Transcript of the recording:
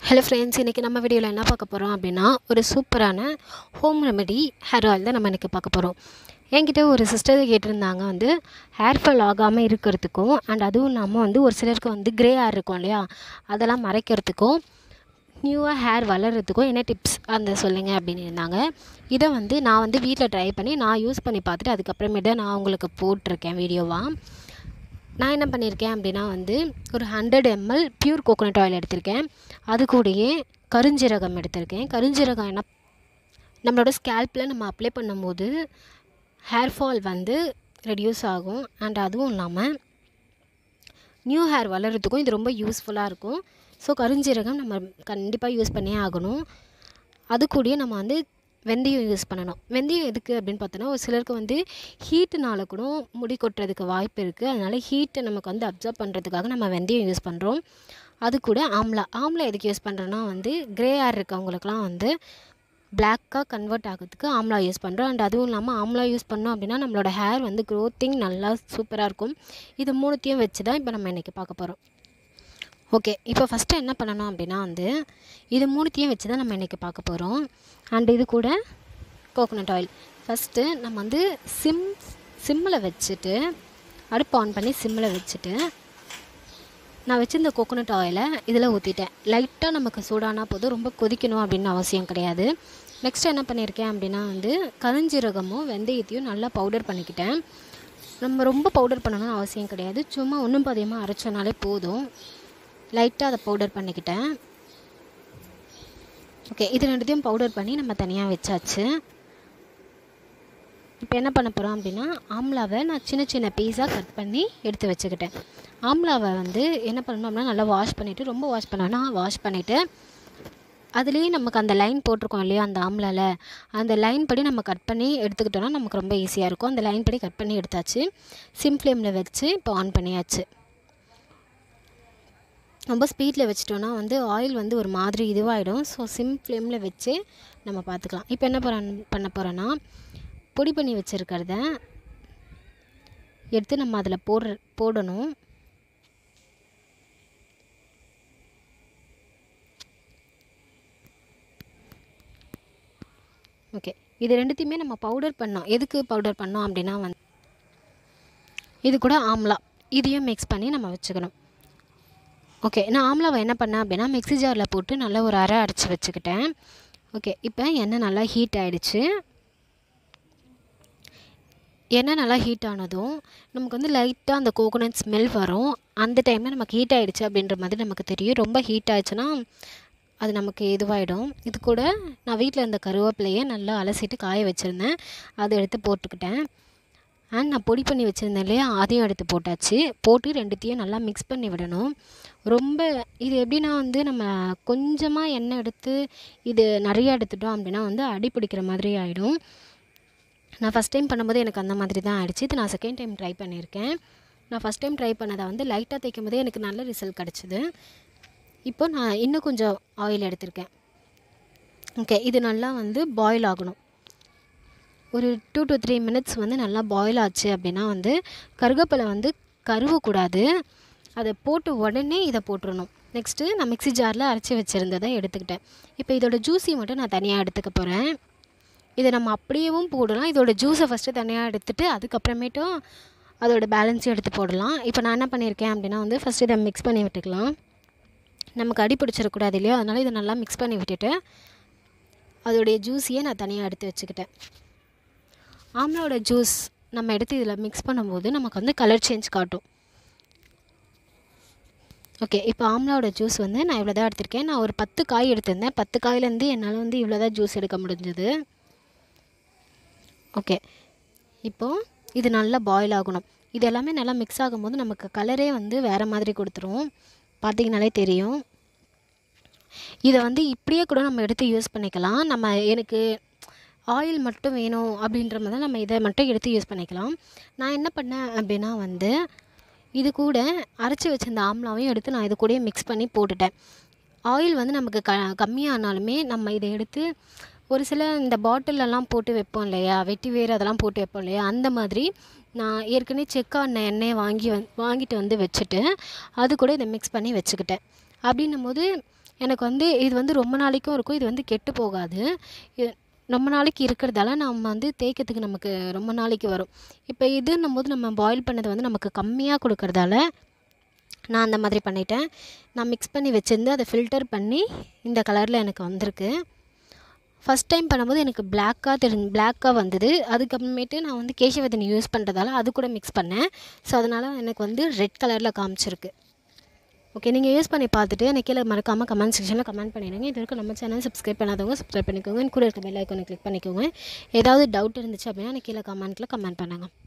hello friends இன்றைக்கி நம்ம வீடியோவில் என்ன பார்க்க போகிறோம் அப்படின்னா ஒரு சூப்பரான ஹோம் ரெமெடி ஹேர் ஆயில் தான் நம்ம இன்றைக்கி பார்க்க போகிறோம் என்கிட்ட ஒரு சிஸ்டர் கேட்டிருந்தாங்க வந்து ஹேர் ஃபால் ஆகாமல் இருக்கிறதுக்கும் அண்ட் அதுவும் இல்லாமல் வந்து ஒரு சிலருக்கு வந்து க்ரே ஹேர் இருக்கும் இல்லையா அதெல்லாம் மறைக்கிறதுக்கும் நியூவாக ஹேர் வளர்கிறதுக்கும் என்ன டிப்ஸ் அந்த சொல்லுங்க அப்படின்னு இருந்தாங்க இதை வந்து நான் வந்து வீட்டில் ட்ரை பண்ணி நான் யூஸ் பண்ணி பார்த்துட்டு அதுக்கப்புறமேட்டு நான் உங்களுக்கு போட்டிருக்கேன் வீடியோவாக நான் என்ன பண்ணியிருக்கேன் அப்படின்னா வந்து ஒரு hundred ML pure coconut oil எடுத்திருக்கேன் அது கூடயே கருஞ்சீரகம் எடுத்திருக்கேன் கருஞ்சீரகம் என்ன நம்மளோட ஸ்கேல்பில் நம்ம அப்ளை பண்ணும்போது ஹேர் ஃபால் வந்து ரெடியூஸ் ஆகும் அண்ட் அதுவும் இல்லாமல் நியூ ஹேர் வளர்கிறதுக்கும் இது ரொம்ப யூஸ்ஃபுல்லாக இருக்கும் ஸோ கருஞ்சீரகம் நம்ம கண்டிப்பாக யூஸ் பண்ணியே ஆகணும் அது கூடயே நம்ம வந்து வெந்தயம் யூஸ் பண்ணணும் வெந்தயம் எதுக்கு அப்படின்னு பார்த்தோன்னா ஒரு சிலருக்கு வந்து ஹீட்டுனால கூட முடி கொட்டுறதுக்கு வாய்ப்பு இருக்குது அதனால் ஹீட்டை நமக்கு வந்து அப்சர்வ் பண்ணுறதுக்காக நம்ம வெந்தயம் யூஸ் பண்ணுறோம் அது கூட ஆம்லா ஆம்லா எதுக்கு யூஸ் பண்ணுறோன்னா வந்து க்ரே ஹேர் இருக்கவங்களுக்குலாம் வந்து பிளாக்காக கன்வெர்ட் ஆகிறதுக்கு ஆம்லா யூஸ் பண்ணுறோம் அண்ட் அதுவும் இல்லாமல் ஆம்லா யூஸ் பண்ணோம் அப்படின்னா நம்மளோட ஹேர் வந்து க்ரோத்திங் நல்லா சூப்பராக இருக்கும் இது மூணுத்தையும் வச்சு தான் இப்போ நம்ம இன்றைக்கி பார்க்க போகிறோம் ஓகே இப்போ ஃபஸ்ட்டு என்ன பண்ணணும் அப்படின்னா வந்து இது மூணுத்தையும் வச்சு தான் நம்ம இன்றைக்கி பார்க்க போகிறோம் அண்ட் இது கூட கோகோனட் ஆயில் ஃபஸ்ட்டு நம்ம வந்து சிம் சிம்மில் வச்சுட்டு அடுப்பு ஆன் பண்ணி சிம்மில் வச்சுட்டு நான் வச்சுருந்த கோகோனட் ஆயிலை இதில் ஊற்றிட்டேன் லைட்டாக நமக்கு சூடானா போதும் ரொம்ப கொதிக்கணும் அப்படின்னு அவசியம் கிடையாது நெக்ஸ்ட் என்ன பண்ணியிருக்கேன் அப்படின்னா வந்து கருஞ்சீரகமும் வெந்தயத்தையும் நல்லா பவுடர் பண்ணிக்கிட்டேன் நம்ம ரொம்ப பவுடர் பண்ணணும்னு அவசியம் கிடையாது சும்மா ஒன்றும் பாதியமாக அரைச்சோனாலே போதும் லைட்டாக அதை பவுடர் பண்ணிக்கிட்டேன் ஓகே இது ரெண்டுத்தையும் பவுடர் பண்ணி நம்ம தனியாக வச்சாச்சு இப்போ என்ன பண்ண போகிறோம் அப்படின்னா ஆம்லாவை நான் சின்ன சின்ன பீஸாக கட் பண்ணி எடுத்து வச்சுக்கிட்டேன் ஆம்லாவை வந்து என்ன பண்ணணும் அப்படின்னா நல்லா வாஷ் பண்ணிவிட்டு ரொம்ப வாஷ் பண்ணோன்னா வாஷ் பண்ணிவிட்டு அதுலேயே நமக்கு அந்த லைன் போட்டிருக்கோம் இல்லையா அந்த ஆம்லாவில் அந்த லைன் படி நம்ம கட் பண்ணி எடுத்துக்கிட்டோன்னா நமக்கு ரொம்ப ஈஸியாக இருக்கும் அந்த லைன் படி கட் பண்ணி எடுத்தாச்சு சிம் ஃப்ளேமில் வச்சு இப்போ ஆன் பண்ணியாச்சு ரொம்ப ஸ்பீடில் வச்சிட்டோன்னா வந்து ஆயில் வந்து ஒரு மாதிரி இதுவாகிடும் ஸோ சிம் ஃப்ளேமில் வச்சு நம்ம பார்த்துக்கலாம் இப்போ என்ன பண்ண பண்ண போகிறோன்னா பொடி பண்ணி வச்சுருக்கிறத எடுத்து நம்ம அதில் போடுற போடணும் ஓகே இது ரெண்டுத்தையுமே நம்ம பவுடர் பண்ணோம் எதுக்கு பவுடர் பண்ணோம் அப்படின்னா வந்து இது கூட ஆம்லா இதையும் மிக்ஸ் பண்ணி நம்ம வச்சுக்கணும் ஓகே நான் ஆம்லாவை என்ன பண்ணேன் அப்படின்னா மிக்ஸி ஜாரில் போட்டு நல்லா ஒரு அரை அரைச்சி வச்சுக்கிட்டேன் ஓகே இப்போ எண்ணெய் நல்லா ஹீட் ஆகிடுச்சு எண்ணெய் நல்லா ஹீட் ஆனதும் நமக்கு வந்து லைட்டாக அந்த கோகோனட் ஸ்மெல் வரும் அந்த டைமில் நமக்கு ஹீட் ஆகிடுச்சு அப்படின்ற மாதிரி நமக்கு தெரியும் ரொம்ப ஹீட் ஆயிடுச்சுன்னா அது நமக்கு இதுவாகிடும் இது கூட நான் வீட்டில் இருந்த கருவேப்பிலையை நல்லா அலசிட்டு காய வச்சுருந்தேன் அதை எடுத்து போட்டுக்கிட்டேன் அண்ட் நான் பொடி பண்ணி வச்சுருந்தேன் இல்லையா அதையும் எடுத்து போட்டாச்சு போட்டு ரெண்டுத்தையும் நல்லா மிக்ஸ் பண்ணி விடணும் ரொம்ப இது எப்படின்னா வந்து நம்ம கொஞ்சமாக எண்ணெய் எடுத்து இது நிறைய எடுத்துட்டோம் அப்படின்னா வந்து அடி பிடிக்கிற மாதிரி ஆகிடும் நான் ஃபஸ்ட் டைம் பண்ணும்போது எனக்கு அந்த மாதிரி தான் ஆகிடுச்சு இது நான் செகண்ட் டைம் ட்ரை பண்ணியிருக்கேன் நான் ஃபஸ்ட் டைம் ட்ரை பண்ணதை வந்து லைட்டாக தைக்கும் போதே எனக்கு நல்ல ரிசல்ட் கிடச்சிது இப்போ நான் இன்னும் கொஞ்சம் ஆயில் எடுத்திருக்கேன் ஓகே இது நல்லா வந்து பாயில் ஆகணும் ஒரு டூ டு த்ரீ மினிட்ஸ் வந்து நல்லா பாயில் ஆச்சு அப்படின்னா வந்து கருகப்பிலை வந்து கருவக்கூடாது அதை போட்டு உடனே இதை போட்டுடணும் நெக்ஸ்ட்டு நான் மிக்ஸி ஜாரில் அரைச்சி வச்சுருந்ததை எடுத்துக்கிட்டேன் இப்போ இதோட ஜூஸி மட்டும் நான் தனியாக எடுத்துக்க போகிறேன் இதை நம்ம அப்படியேவும் போடலாம் இதோட ஜூஸை ஃபஸ்ட்டு தனியாக எடுத்துகிட்டு அதுக்கப்புறமேட்டும் அதோட பேலன்ஸையும் எடுத்து போடலாம் இப்போ நான் என்ன பண்ணியிருக்கேன் அப்படின்னா வந்து ஃபஸ்ட்டு இதை மிக்ஸ் பண்ணி விட்டுக்கலாம் நமக்கு அடி பிடிச்சிடக்கூடாது இல்லையா அதனால் இதை நல்லா மிக்ஸ் பண்ணி விட்டுட்டு அதோடைய ஜூஸையே நான் தனியாக எடுத்து வச்சுக்கிட்டேன் ஆம்லாவோட ஜூஸ் நம்ம எடுத்து இதில் மிக்ஸ் பண்ணும்போது நமக்கு வந்து கலர் சேஞ்ச் காட்டும் ஓகே இப்போ ஆம்லாவோட ஜூஸ் வந்து நான் இவ்வளோ தான் எடுத்திருக்கேன் நான் ஒரு பத்து காய் எடுத்திருந்தேன் பத்து காயிலேருந்து என்னால் வந்து இவ்வளோ தான் ஜூஸ் எடுக்க முடிஞ்சது ஓகே இப்போது இது நல்லா பாயில் ஆகணும் இது எல்லாமே நல்லா மிக்ஸ் ஆகும்போது நமக்கு கலரே வந்து வேறு மாதிரி கொடுத்துரும் பார்த்திங்கனாலே தெரியும் இதை வந்து இப்படியே கூட நம்ம எடுத்து யூஸ் பண்ணிக்கலாம் நம்ம எனக்கு ஆயில் மட்டும் வேணும் அப்படின்ற மாதிரி நம்ம இதை மட்டும் எடுத்து யூஸ் பண்ணிக்கலாம் நான் என்ன பண்ணேன் அப்படின்னா வந்து இது கூட அரைச்சி வச்சிருந்த ஆம்லாவையும் எடுத்து நான் இது கூடயே மிக்ஸ் பண்ணி போட்டுட்டேன் ஆயில் வந்து நமக்கு க கம்மியானாலுமே நம்ம இதை எடுத்து ஒரு சில இந்த பாட்டிலெல்லாம் போட்டு வைப்போம் இல்லையா வெட்டி வேறு அதெல்லாம் போட்டு வைப்போம் இல்லையா அந்த மாதிரி நான் ஏற்கனவே செக் ஆன எண்ணெயை வாங்கி வந் வாங்கிட்டு வந்து வச்சுட்டு அது கூட இதை மிக்ஸ் பண்ணி வச்சுக்கிட்டேன் அப்படின்னும் போது எனக்கு வந்து இது வந்து ரொம்ப நாளைக்கும் இருக்கும் இது வந்து கெட்டு போகாது இது ரொம்ப நாளைக்கு இருக்கிறதால நம்ம வந்து தேய்க்கிறதுக்கு நமக்கு ரொம்ப நாளைக்கு வரும் இப்போ இதுன்னும் போது நம்ம பாயில் பண்ணது வந்து நமக்கு கம்மியாக கொடுக்கறதால நான் அந்த மாதிரி பண்ணிட்டேன் நான் மிக்ஸ் பண்ணி வச்சிருந்து அதை ஃபில்டர் பண்ணி இந்த கலரில் எனக்கு வந்திருக்கு ஃபஸ்ட் டைம் பண்ணும்போது எனக்கு பிளாக்காக தெரிஞ்சு பிளாக்காக வந்தது அதுக்கப்புறமேட்டு நான் வந்து கேசவர்தினி யூஸ் பண்ணுறதால அது கூட மிக்ஸ் பண்ணேன் ஸோ அதனால் எனக்கு வந்து ரெட் கலரில் காமிச்சிருக்கு ஓகே நீங்கள் யூஸ் பண்ணி பார்த்துட்டு எனக்கு கீழே மறக்காமல் கமெண்ட் செக்ஷனில் கமெண்ட் பண்ணிடுங்க இது வரைக்கும் நம்ம சேனல் சப்ஸ்கிரைப் பண்ணாதவங்க சப்ஸ்கிரைப் பண்ணிக்கோங்க கூட இருக்க பெல் ஐக்கானை கிளிக் பண்ணிக்கோங்க ஏதாவது டவுட் இருந்துச்சு அப்படின்னா எனக்கு கீழே கமெண்ட்டில் கமெண்ட் பண்ணுங்கள்